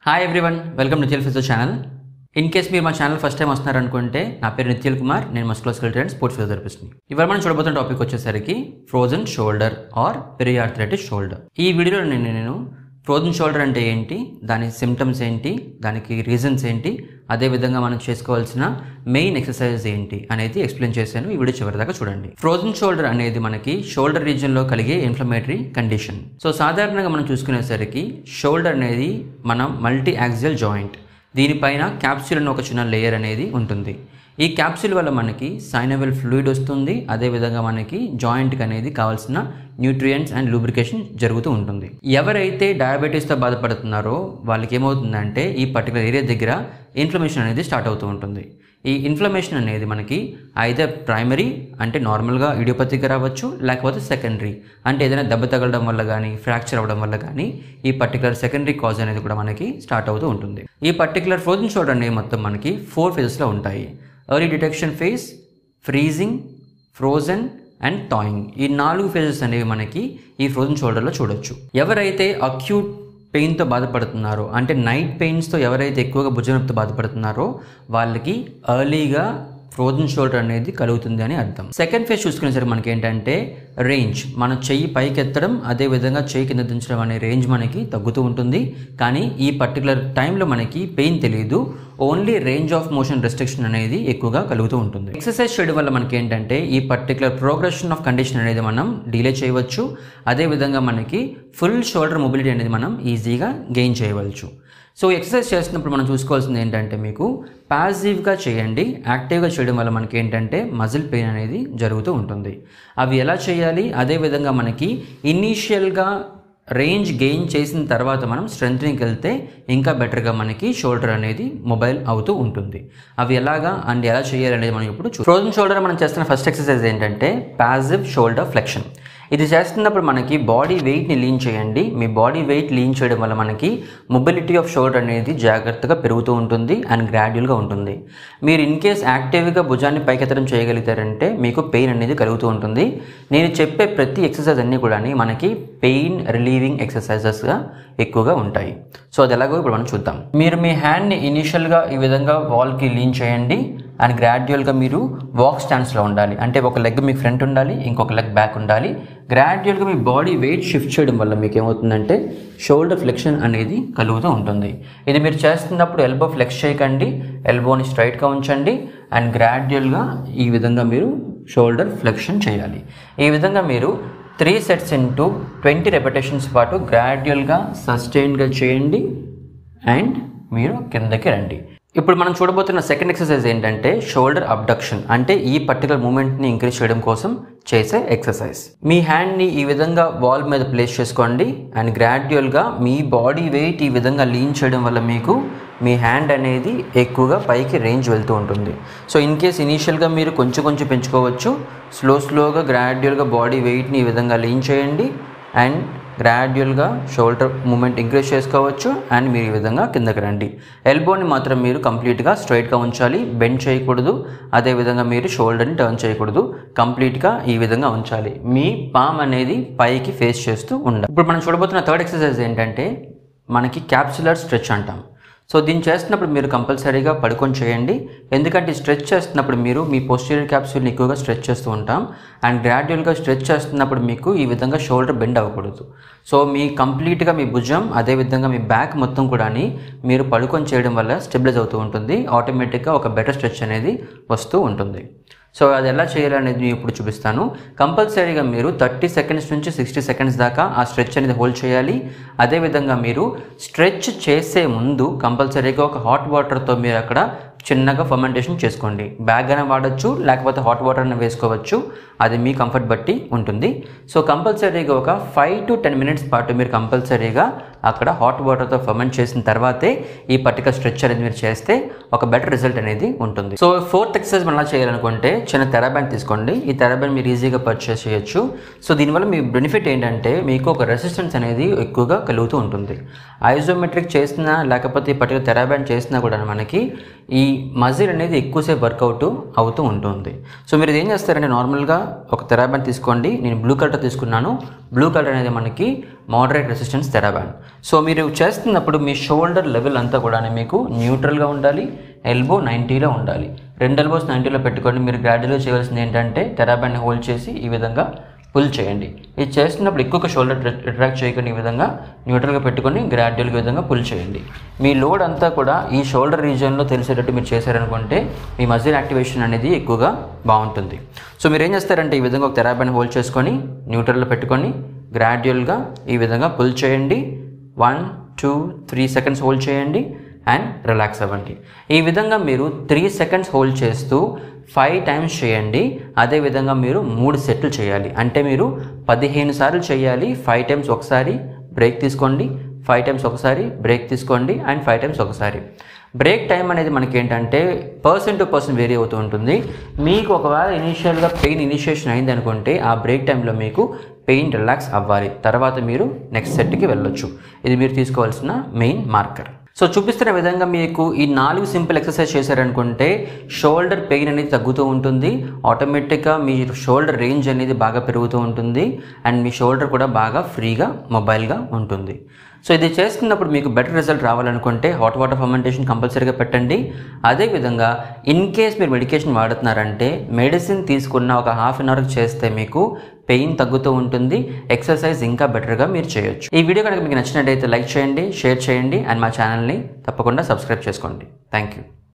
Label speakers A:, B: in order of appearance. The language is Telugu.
A: hi everyone welcome Nithyal physical channel in case మీరు మా ఛానల్ ఫస్ట్ టైం వస్తున్నారనుకుంటే నా పేరు నిత్యల్ కుమార్ నేను మస్కులోస్కల్ అండ్ స్పోర్ట్స్ ఫిజియోథెరపిస్ట్ని ఇవాళ మనం చూడబోతున్న టాపిక్ వచ్చేసరికి frozen shoulder or periarthritis shoulder ఈ వీడియోలో నేను నేను ఫ్రోజన్ షోల్డర్ అంటే ఏంటి దాని సిమ్టమ్స్ ఏంటి దానికి రీజన్స్ ఏంటి అదేవిధంగా మనం చేసుకోవాల్సిన మెయిన్ ఎక్సర్సైజ్ ఏంటి అనేది ఎక్స్ప్లెయిన్ చేశాను ఈ వీడియో చివరి దాకా చూడండి ఫ్రోజన్ షోల్డర్ అనేది మనకి షోల్డర్ రీజియన్లో కలిగే ఇన్ఫ్లమేటరీ కండిషన్ సో సాధారణంగా మనం చూసుకునేసరికి షోల్డర్ అనేది మన మల్టీ యాక్సియల్ జాయింట్ దీనిపైన క్యాప్సూల్ అనే ఒక చిన్న లేయర్ అనేది ఉంటుంది ఈ క్యాప్సూల్ వల్ల మనకి సైనవెల్ ఫ్లూయిడ్ వస్తుంది అదేవిధంగా మనకి జాయింట్కి అనేది కావాల్సిన న్యూట్రియంట్స్ అండ్ లూబ్రికేషన్ జరుగుతూ ఉంటుంది ఎవరైతే డయాబెటీస్తో బాధపడుతున్నారో వాళ్ళకి ఏమవుతుందంటే ఈ పర్టికులర్ ఏరియా దగ్గర ఇన్ఫ్లమేషన్ అనేది స్టార్ట్ అవుతూ ఉంటుంది ఈ ఇన్ఫ్లమేషన్ అనేది మనకి ఐదర్ ప్రైమరీ అంటే నార్మల్గా ఇడియోపతిగా రావచ్చు లేకపోతే సెకండరీ అంటే ఏదైనా దెబ్బ తగలడం వల్ల కానీ ఫ్రాక్చర్ అవ్వడం వల్ల కానీ ఈ పర్టికులర్ సెకండరీ కాజ్ అనేది కూడా మనకి స్టార్ట్ అవుతూ ఉంటుంది ఈ పర్టికులర్ ఫ్రోజన్ షోల్డర్ అనేవి మొత్తం మనకి ఫోర్ ఫేజెస్లో ఉంటాయి early detection phase freezing frozen and thawing ఈ నాలుగు ఫేజెస్ అనేవి మనకి ఈ ఫ్రోజన్ షోల్డర్లో చూడొచ్చు ఎవరైతే అక్యూట్ పెయిన్తో బాధపడుతున్నారో అంటే నైట్ పెయిన్స్తో ఎవరైతే ఎక్కువగా భుజనొప్పితో బాధపడుతున్నారో వాళ్ళకి ఎర్లీగా ఫ్రోజన్ షోల్డర్ అనేది కలుగుతుంది అని అర్థం సెకండ్ ఫేజ్ చూసుకునేసరికి మనకి ఏంటంటే రేంజ్ మన చెయ్యి పైకి ఎత్తడం అదేవిధంగా చెయ్యి కింద దించడం అనే రేంజ్ మనకి తగ్గుతూ ఉంటుంది కానీ ఈ పర్టికులర్ టైంలో మనకి పెయిన్ తెలియదు only range of motion restriction అనేది ఎక్కువగా కలుగుతూ ఉంటుంది ఎక్సర్సైజ్ చేయడం వల్ల మనకి ఏంటంటే ఈ పర్టికులర్ ప్రోగ్రెషన్ ఆఫ్ కండిషన్ అనేది మనం డిలే చేయవచ్చు అదేవిధంగా మనకి ఫుల్ షోల్డర్ మొబిలిటీ అనేది మనం ఈజీగా గెయిన్ చేయవచ్చు సో ఎక్సర్సైజ్ చేస్తున్నప్పుడు మనం చూసుకోవాల్సింది ఏంటంటే మీకు ప్యాసివ్గా చేయండి యాక్టివ్గా చేయడం వల్ల మనకి ఏంటంటే మజిల్ పెయిన్ అనేది జరుగుతూ ఉంటుంది అవి ఎలా చేయాలి అదేవిధంగా మనకి ఇనీషియల్గా రేంజ్ గెయిన్ చేసిన తర్వాత మనం స్ట్రెంత్నింగ్కి వెళ్తే ఇంకా బెటర్గా మనకి షోల్డర్ అనేది మొబైల్ అవుతూ ఉంటుంది అవి ఎలాగా అండ్ ఎలా చేయాలి అనేది మనం ఇప్పుడు చూ ఫ్రోజన్ షోల్డర్ మనం చేస్తున్న ఫస్ట్ ఎక్సర్సైజ్ ఏంటంటే ప్యాసివ్ షోల్డర్ ఫ్లెక్షన్ ఇది చేస్తున్నప్పుడు మనకి బాడీ వెయిట్ని లీన్ చేయండి మీ బాడీ వెయిట్ లీన్ చేయడం వల్ల మనకి మొబిలిటీ ఆఫ్ షోల్డర్ అనేది జాగ్రత్తగా పెరుగుతూ ఉంటుంది అండ్ గ్రాడ్యువల్గా ఉంటుంది మీరు ఇన్ కేస్ యాక్టివ్గా భుజాన్ని పైకెత్తడం చేయగలుగుతారంటే మీకు పెయిన్ అనేది కలుగుతూ ఉంటుంది నేను చెప్పే ప్రతి ఎక్సర్సైజ్ అన్నీ కూడా మనకి పెయిన్ రిలీవింగ్ ఎక్సర్సైజెస్గా ఎక్కువగా ఉంటాయి సో అది ఎలాగో ఇప్పుడు మనం చూద్దాం మీరు మీ హ్యాండ్ని ఇనిషియల్గా ఈ విధంగా వాల్కి లీన్ చేయండి అండ్ గ్రాడ్యువల్గా మీరు వాక్ స్టాండ్స్లో ఉండాలి అంటే ఒక లెగ్ మీ ఫ్రంట్ ఉండాలి ఇంకొక లెగ్ బ్యాక్ ఉండాలి గ్రాడ్యువల్గా మీ బాడీ వెయిట్ షిఫ్ట్ చేయడం వల్ల మీకు ఏమవుతుందంటే షోల్డర్ ఫ్లెక్షన్ అనేది కలుగుతూ ఉంటుంది ఇది మీరు చేస్తున్నప్పుడు ఎల్బో ఫ్లెక్స్ చేయకండి ఎల్బోని స్ట్రైట్గా ఉంచండి అండ్ గ్రాడ్యువల్గా ఈ విధంగా మీరు షోల్డర్ ఫ్లెక్షన్ చేయాలి ఈ విధంగా మీరు three sets into twenty repetitions పాటు గ్రాడ్యువల్గా సస్టైన్గా చేయండి అండ్ మీరు కిందకి రండి ఇప్పుడు మనం చూడబోతున్న సెకండ్ ఎక్సర్సైజ్ ఏంటంటే షోల్డర్ అబ్డక్షన్ అంటే ఈ పర్టికులర్ మూమెంట్ని ఇంక్రీజ్ చేయడం కోసం చేసే ఎక్సర్సైజ్ మీ హ్యాండ్ని ఈ విధంగా వాల్ మీద ప్లేస్ చేసుకోండి అండ్ గ్రాడ్యువల్గా మీ బాడీ వెయిట్ ఈ విధంగా లీన్ చేయడం వల్ల మీకు మీ హ్యాండ్ అనేది ఎక్కువగా పైకి రేంజ్ వెళ్తూ ఉంటుంది సో ఇన్ కేస్ ఇనీషియల్గా మీరు కొంచెం కొంచెం పెంచుకోవచ్చు స్లో స్లోగా గ్రాడ్యువల్గా బాడీ వెయిట్ని ఈ విధంగా లీన్ చేయండి అండ్ గ్రాడ్యువల్గా షోల్డర్ మూమెంట్ ఇంక్రీజ్ చేసుకోవచ్చు అండ్ మీరు ఈ విధంగా కిందకి రండి ఎల్బోని మాత్రం మీరు కంప్లీట్గా స్ట్రైట్గా ఉంచాలి బెండ్ చేయకూడదు అదేవిధంగా మీరు షోల్డర్ని టర్న్ చేయకూడదు కంప్లీట్గా ఈ విధంగా ఉంచాలి మీ పామ్ అనేది పైకి ఫేస్ చేస్తూ ఉండాలి ఇప్పుడు మనం చూడబోతున్న థర్డ్ ఎక్సర్సైజ్ ఏంటంటే మనకి క్యాప్సులర్ స్ట్రెచ్ అంటాం సో దీన్ని చేస్తున్నప్పుడు మీరు కంపల్సరీగా పడుకొని చేయండి ఎందుకంటే స్ట్రెచ్ చేస్తున్నప్పుడు మీరు మీ పోస్టీరియర్ క్యాప్సూల్ని ఎక్కువగా స్ట్రెచ్ చేస్తూ ఉంటాం అండ్ గ్రాడ్యువల్గా స్ట్రెచ్ చేస్తున్నప్పుడు మీకు ఈ విధంగా షోల్డర్ బెండ్ అవ్వకూడదు సో మీ కంప్లీట్గా మీ భుజం అదేవిధంగా మీ బ్యాక్ మొత్తం కూడా మీరు పడుకొని చేయడం వల్ల స్టెబిలైజ్ అవుతూ ఉంటుంది ఆటోమేటిక్గా ఒక బెటర్ స్ట్రెచ్ అనేది వస్తూ ఉంటుంది సో అది ఎలా చేయాలనేది నేను ఇప్పుడు చూపిస్తాను కంపల్సరీగా మీరు థర్టీ సెకండ్స్ నుంచి సిక్స్టీ సెకండ్స్ దాకా ఆ స్ట్రెచ్ అనేది హోల్డ్ చేయాలి అదేవిధంగా మీరు స్ట్రెచ్ చేసే ముందు కంపల్సరీగా ఒక హాట్ వాటర్తో మీరు అక్కడ చిన్నగా ఫర్మెంటేషన్ చేసుకోండి బ్యాగ్ అయినా వాడచ్చు లేకపోతే హాట్ వాటర్ అయినా వేసుకోవచ్చు అది మీ కంఫర్ట్ బట్టి ఉంటుంది సో కంపల్సరీగా ఒక ఫైవ్ టు టెన్ మినిట్స్ పాటు మీరు కంపల్సరీగా అక్కడ హాట్ వాటర్తో ఫర్మెంట్ చేసిన తర్వాతే ఈ పర్టికులర్ స్ట్రెచ్ అనేది మీరు చేస్తే ఒక బెటర్ రిజల్ట్ అనేది ఉంటుంది సో ఫోర్త్ ఎక్సర్సైజ్ మనం ఎలా చేయాలనుకుంటే చిన్న తెరాబ్యాండ్ తీసుకోండి ఈ తెరాబ్యాండ్ మీరు ఈజీగా పర్చేస్ చేయొచ్చు సో దీనివల్ల మీ బెనిఫిట్ ఏంటంటే మీకు ఒక రెసిస్టెన్స్ అనేది ఎక్కువగా కలుగుతూ ఉంటుంది ఐజోమెట్రిక్ చేసినా లేకపోతే ఈ పర్టికులర్ తెరాబ్యాండ్ చేసినా కూడా మనకి ఈ మజిల్ అనేది ఎక్కువసేపు వర్కౌట్ అవుతూ ఉంటుంది సో మీరు ఇది ఏం చేస్తారంటే నార్మల్గా ఒక తెరాబ్యాండ్ తీసుకోండి నేను బ్లూ కలర్ తీసుకున్నాను బ్లూ కలర్ అనేది మనకి మోడరేట్ రెసిస్టెన్స్ థెరాబాండ్ సో మీరు చేస్తున్నప్పుడు మీ షోల్డర్ లెవెల్ అంతా కూడా మీకు న్యూట్రల్గా ఉండాలి ఎల్బో నైంటీలో ఉండాలి రెండు ఎల్బోస్ నైంటీలో పెట్టుకొని మీరు గ్రాడ్యువల్గా చేయవలసింది ఏంటంటే థెరాబాండ్ని హోల్డ్ చేసి ఈ విధంగా పుల్ చేయండి ఇది చేస్తున్నప్పుడు ఎక్కువ షోల్డర్ రిట్రాక్ట్ చేయకుండా ఈ విధంగా న్యూట్రల్గా పెట్టుకొని గ్రాడ్యువల్గా విధంగా పుల్ చేయండి మీ లోడ్ అంతా కూడా ఈ షోల్డర్ రీజియన్లో తెలిసేటట్టు మీరు చేశారనుకుంటే మీ మజిల్ యాక్టివేషన్ అనేది ఎక్కువగా బాగుంటుంది సో మీరు ఏం చేస్తారంటే ఈ విధంగా ఒక తెరాబాన్ని హోల్డ్ చేసుకొని న్యూట్రల్లో పెట్టుకొని గ్రాడ్యువల్గా ఈ విధంగా పుల్ చేయండి one two three seconds hold చేయండి అండ్ రిలాక్స్ అవ్వండి ఈ విధంగా మీరు త్రీ సెకండ్స్ హోల్డ్ చేస్తూ ఫైవ్ టైమ్స్ చేయండి అదేవిధంగా మీరు మూడు సెట్లు చేయాలి అంటే మీరు పదిహేను సార్లు చేయాలి ఫైవ్ టైమ్స్ ఒకసారి బ్రేక్ తీసుకోండి ఫైవ్ టైమ్స్ ఒకసారి బ్రేక్ తీసుకోండి అండ్ ఫైవ్ టైమ్స్ ఒకసారి బ్రేక్ టైం అనేది మనకి ఏంటంటే పర్సన్ టు పర్సన్ వేరీ అవుతూ ఉంటుంది మీకు ఒకవేళ ఇనిషియల్గా పెయిన్ ఇనిషియేషన్ అయింది అనుకుంటే ఆ బ్రేక్ టైంలో మీకు పెయిన్ రిలాక్స్ అవ్వాలి తర్వాత మీరు నెక్స్ట్ సెట్కి వెళ్ళొచ్చు ఇది మీరు తీసుకోవాల్సిన మెయిన్ మార్కర్ సో చూపిస్తున్న విధంగా మీకు ఈ నాలుగు సింపుల్ ఎక్సర్సైజ్ చేశారనుకుంటే షోల్డర్ పెయిన్ అనేది తగ్గుతూ ఉంటుంది ఆటోమేటిక్గా మీ షోల్డర్ రేంజ్ అనేది బాగా పెరుగుతూ ఉంటుంది అండ్ మీ షోల్డర్ కూడా బాగా ఫ్రీగా మొబైల్గా ఉంటుంది సో ఇది చేస్తున్నప్పుడు మీకు బెటర్ రిజల్ట్ రావాలనుకుంటే హాట్ వాటర్ ఫర్మెంటేషన్ కంపల్సరీగా పెట్టండి అదేవిధంగా ఇన్ కేస్ మీరు మెడికేషన్ వాడుతున్నారంటే మెడిసిన్ తీసుకున్న ఒక హాఫ్ అన్ అవర్కి చేస్తే మీకు పెయిన్ తగ్గుతూ ఉంటుంది ఎక్సర్సైజ్ ఇంకా బెటర్గా మీరు చేయొచ్చు ఈ వీడియో కనుక మీకు నచ్చినట్టయితే లైక్ చేయండి షేర్ చేయండి అండ్ మా ఛానల్ని తప్పకుండా సబ్స్క్రైబ్ చేసుకోండి థ్యాంక్ యూ